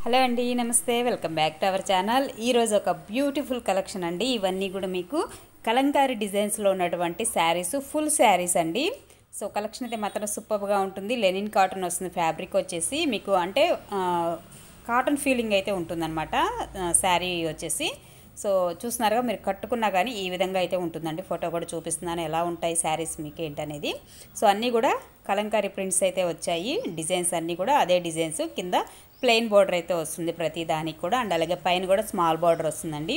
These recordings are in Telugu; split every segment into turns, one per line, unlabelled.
హలో అండి నమస్తే welcome back to our channel ఈరోజు ఒక బ్యూటిఫుల్ కలెక్షన్ అండి ఇవన్నీ కూడా మీకు కలంకారీ డిజైన్స్లో ఉన్నటువంటి శారీస్ ఫుల్ శారీస్ అండి సో కలెక్షన్ అయితే మాత్రం సూపర్గా ఉంటుంది లెనిన్ కాటన్ వస్తుంది ఫ్యాబ్రిక్ వచ్చేసి మీకు అంటే ఆ, కాటన్ ఫీలింగ్ అయితే ఉంటుందన్నమాట ఆ, శారీ వచ్చేసి సో చూస్తున్నారుగా మీరు కట్టుకున్నా కానీ ఈ విధంగా అయితే ఉంటుందండి ఫోటో కూడా చూపిస్తున్నాను ఎలా ఉంటాయి శారీస్ మీకు ఏంటనేది సో అన్నీ కూడా కలంకారీ ప్రింట్స్ అయితే వచ్చాయి డిజైన్స్ అన్నీ కూడా అదే డిజైన్స్ కింద ప్లెయిన్ బార్డర్ అయితే వస్తుంది ప్రతి దానికి కూడా అండ్ అలాగే పైన కూడా స్మాల్ బార్డర్ వస్తుందండి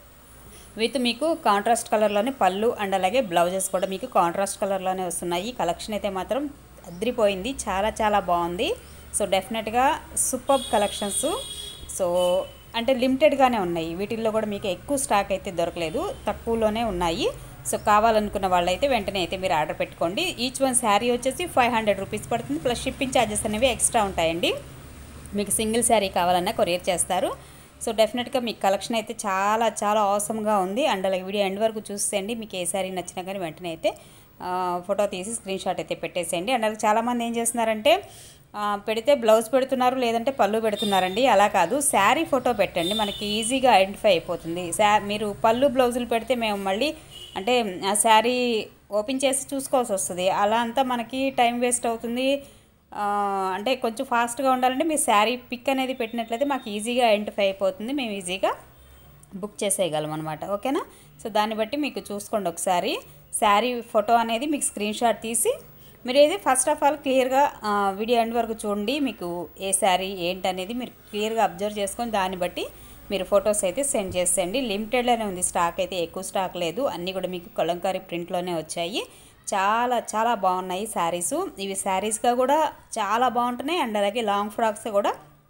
విత్ మీకు కాంట్రాస్ట్ కలర్లోనే పళ్ళు అండ్ అలాగే బ్లౌజెస్ కూడా మీకు కాంట్రాస్ట్ కలర్లోనే వస్తున్నాయి కలెక్షన్ అయితే మాత్రం అద్రిపోయింది చాలా చాలా బాగుంది సో డెఫినెట్గా సూపర్ కలెక్షన్స్ సో అంటే లిమిటెడ్గానే ఉన్నాయి వీటిల్లో కూడా మీకు ఎక్కువ స్టాక్ అయితే దొరకలేదు తక్కువలోనే ఉన్నాయి సో కావాలనుకున్న వాళ్ళైతే వెంటనే అయితే మీరు ఆర్డర్ పెట్టుకోండి ఈచ్ వన్ శారీ వచ్చేసి ఫైవ్ హండ్రెడ్ రూపీస్ పడుతుంది ప్లస్ షిప్పింగ్ ఛార్జెస్ అనేవి ఎక్స్ట్రా ఉంటాయండి మీకు సింగిల్ శారీ కావాలన్నా కొరియర్ చేస్తారు సో డెఫినెట్గా మీకు కలెక్షన్ అయితే చాలా చాలా అవసరంగా ఉంది అండ్ అలాగే వీడియో ఎండ్ వరకు చూసేయండి మీకు ఏ శారీ నచ్చినా కానీ వెంటనే అయితే ఆ, ఫోటో తీసి స్క్రీన్ షాట్ అయితే పెట్టేసేయండి అండ్ అలాగే చాలామంది ఏం చేస్తున్నారంటే ఆ, పెడితే బ్లౌజ్ పెడుతున్నారు లేదంటే పళ్ళు పెడుతున్నారండి అలా కాదు శారీ ఫోటో పెట్టండి మనకి ఈజీగా ఐడెంటిఫై అయిపోతుంది శా మీరు పళ్ళు బ్లౌజులు పెడితే మేము మళ్ళీ అంటే ఆ శారీ ఓపెన్ చేసి చూసుకోవాల్సి వస్తుంది అలా అంతా మనకి టైం వేస్ట్ అవుతుంది ఆ, అంటే కొంచెం ఫాస్ట్గా ఉండాలంటే మీ శారీ పిక్ అనేది పెట్టినట్లయితే మాకు ఈజీగా ఐడెంటిఫై అయిపోతుంది మేము ఈజీగా బుక్ చేసేయగలం అనమాట ఓకేనా సో దాన్ని బట్టి మీకు చూసుకోండి ఒకసారి శారీ ఫోటో అనేది మీకు స్క్రీన్ షాట్ తీసి మీరు ఏది ఫస్ట్ ఆఫ్ ఆల్ క్లియర్గా వీడియో ఎండ్ వరకు చూడండి మీకు ఏ శారీ ఏంటి అనేది మీరు క్లియర్గా అబ్జర్వ్ చేసుకొని దాన్ని బట్టి మీరు ఫొటోస్ అయితే సెండ్ చేసేయండి లిమిటెడ్లోనే ఉంది స్టాక్ అయితే ఎక్కువ స్టాక్ లేదు అన్నీ కూడా మీకు కలంకారీ ప్రింట్లోనే వచ్చాయి చాలా చాలా బాగున్నాయి శారీస్ ఇవి శారీస్గా కూడా చాలా బాగుంటున్నాయి అండ్ అలాగే లాంగ్ ఫ్రాక్స్ కూడా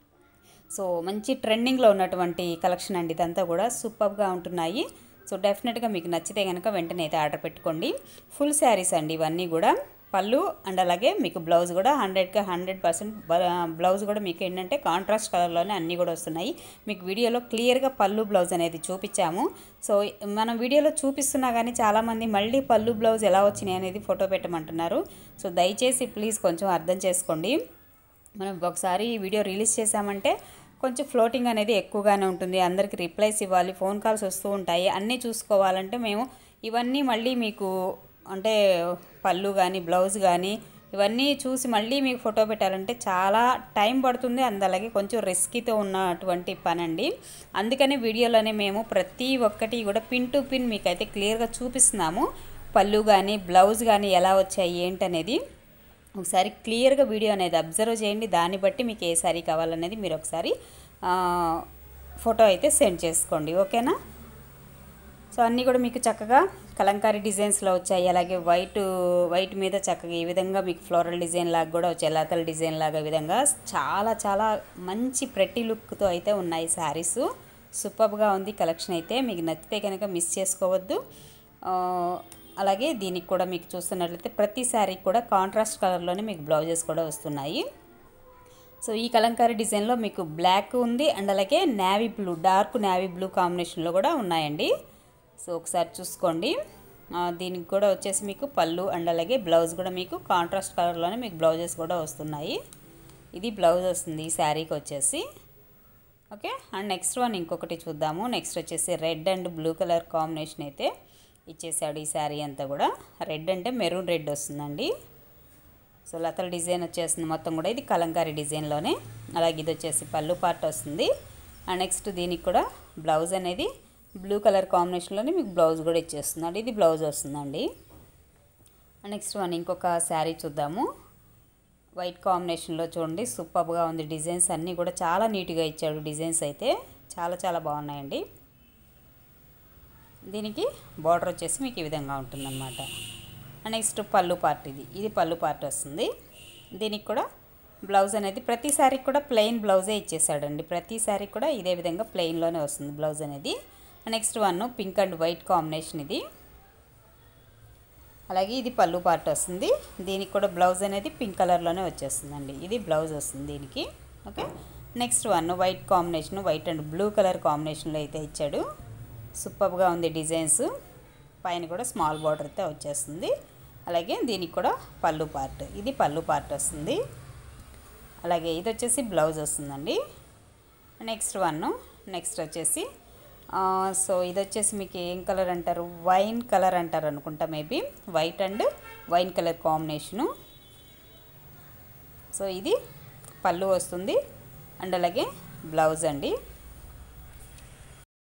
సో మంచి ట్రెండింగ్లో ఉన్నటువంటి కలెక్షన్ అండి ఇదంతా కూడా సూపర్గా ఉంటున్నాయి సో డెఫినెట్గా మీకు నచ్చితే కనుక వెంటనే అయితే ఆర్డర్ పెట్టుకోండి ఫుల్ శారీస్ అండి ఇవన్నీ కూడా పళ్ళు అండ్ అలాగే మీకు బ్లౌజ్ కూడా హండ్రెడ్కి హండ్రెడ్ పర్సెంట్ బ్లౌజ్ కూడా మీకు ఏంటంటే కాంట్రాస్ట్ కలర్లోనే అన్నీ కూడా వస్తున్నాయి మీకు వీడియోలో క్లియర్గా పళ్ళు బ్లౌజ్ అనేది చూపించాము సో మనం వీడియోలో చూపిస్తున్నా కానీ చాలామంది మళ్ళీ పళ్ళు బ్లౌజ్ ఎలా వచ్చినాయి అనేది ఫోటో పెట్టమంటున్నారు సో దయచేసి ప్లీజ్ కొంచెం అర్థం చేసుకోండి మనం ఒకసారి ఈ వీడియో రిలీజ్ చేసామంటే కొంచెం ఫ్లోటింగ్ అనేది ఎక్కువగానే ఉంటుంది అందరికి రిప్లైస్ ఇవ్వాలి ఫోన్ కాల్స్ వస్తూ ఉంటాయి అన్నీ చూసుకోవాలంటే మేము ఇవన్నీ మళ్ళీ మీకు అంటే పళ్ళు కానీ బ్లౌజ్ కానీ ఇవన్నీ చూసి మళ్ళీ మీకు ఫోటో పెట్టాలంటే చాలా టైం పడుతుంది అండ్ అలాగే కొంచెం రిస్కీతో ఉన్నటువంటి పని అండి అందుకని వీడియోలోనే మేము ప్రతి ఒక్కటి కూడా పిన్ టు పిన్ మీకైతే క్లియర్గా చూపిస్తున్నాము పళ్ళు కానీ బ్లౌజ్ కానీ ఎలా వచ్చాయి ఏంటనేది ఒకసారి క్లియర్గా వీడియో అనేది అబ్జర్వ్ చేయండి దాన్ని బట్టి మీకు ఏ శారీ కావాలనేది మీరు ఒకసారి ఆ, ఫోటో అయితే సెండ్ చేసుకోండి ఓకేనా సో అన్నీ కూడా మీకు చక్కగా కలంకారీ డిజైన్స్లో వచ్చాయి అలాగే వైట్ వైట్ మీద చక్కగా ఈ విధంగా మీకు ఫ్లోరల్ డిజైన్ లాగా కూడా వచ్చాయి లతల డిజైన్ లాగా ఈ విధంగా చాలా చాలా మంచి ప్రతి లుక్తో అయితే ఉన్నాయి శారీస్ సూపర్గా ఉంది కలెక్షన్ అయితే మీకు నచ్చితే కనుక మిస్ చేసుకోవద్దు ఆ, అలాగే దీనికి కూడా మీకు చూస్తున్నట్లయితే ప్రతి శారీకి కూడా కాంట్రాస్ట్ కలర్లోనే మీకు బ్లౌజెస్ కూడా వస్తున్నాయి సో ఈ కలంకారీ డిజైన్లో మీకు బ్లాక్ ఉంది అండ్ అలాగే navy blue dark navy blue కాంబినేషన్లో కూడా ఉన్నాయండి సో ఒకసారి చూసుకోండి ఆ, దీనికి కూడా వచ్చేసి మీకు పళ్ళు అండ్ అలాగే బ్లౌజ్ కూడా మీకు కాంట్రాస్ట్ కలర్లోనే మీకు బ్లౌజెస్ కూడా వస్తున్నాయి ఇది బ్లౌజ్ వస్తుంది ఈ శారీకి వచ్చేసి ఓకే అండ్ నెక్స్ట్ వన్ ఇంకొకటి చూద్దాము నెక్స్ట్ వచ్చేసి red and blue colour combination అయితే ఇచ్చేసాడు ఈ శారీ అంతా కూడా రెడ్ అంటే మెరూన్ రెడ్ వస్తుందండి సో లతల డిజైన్ వచ్చేస్తుంది మొత్తం కూడా ఇది కలంకారీ డిజైన్లోనే అలాగే ఇది వచ్చేసి పళ్ళు పార్ట్ వస్తుంది అండ్ నెక్స్ట్ దీనికి కూడా బ్లౌజ్ అనేది బ్లూ కలర్ కాంబినేషన్లోనే మీకు బ్లౌజ్ కూడా ఇచ్చేస్తుందండి ఇది బ్లౌజ్ వస్తుందండి అండ్ నెక్స్ట్ వన్ ఇంకొక శారీ చూద్దాము వైట్ కాంబినేషన్లో చూడండి సూపర్గా ఉంది డిజైన్స్ అన్నీ కూడా చాలా నీట్గా ఇచ్చాడు డిజైన్స్ అయితే చాలా చాలా బాగున్నాయండి దీనికి బార్డర్ వచ్చేసి మీకు ఈ విధంగా ఉంటుందన్నమాట నెక్స్ట్ పళ్ళు పార్ట్ ఇది ఇది పళ్ళు పార్ట్ వస్తుంది దీనికి కూడా బ్లౌజ్ అనేది ప్రతి శారీకి కూడా ప్లెయిన్ బ్లౌజే ఇచ్చేసాడండి ప్రతి శారీ కూడా ఇదే విధంగా ప్లెయిన్లోనే వస్తుంది బ్లౌజ్ అనేది next one pink and white combination ఇది అలాగే ఇది పళ్ళు పార్ట్ వస్తుంది దీనికి కూడా బ్లౌజ్ అనేది పింక్ కలర్లోనే వచ్చేస్తుందండి ఇది బ్లౌజ్ వస్తుంది దీనికి okay next one white combination white and blue colour కాంబినేషన్లో అయితే ఇచ్చాడు సూపర్గా ఉంది డిజైన్స్ పైన కూడా స్మాల్ బార్డర్ అయితే వచ్చేస్తుంది అలాగే దీనికి కూడా పళ్ళు పార్ట్ ఇది పళ్ళు పార్ట్ వస్తుంది అలాగే ఇది వచ్చేసి బ్లౌజ్ వస్తుందండి నెక్స్ట్ వన్ నెక్స్ట్ వచ్చేసి ఆ, సో ఇది వచ్చేసి మీకు ఏం కలర్ అంటారు వైన్ కలర్ అంటారు అనుకుంటా maybe white and wine colour combination so ఇది పళ్ళు వస్తుంది అండ్ అలాగే బ్లౌజ్ అండి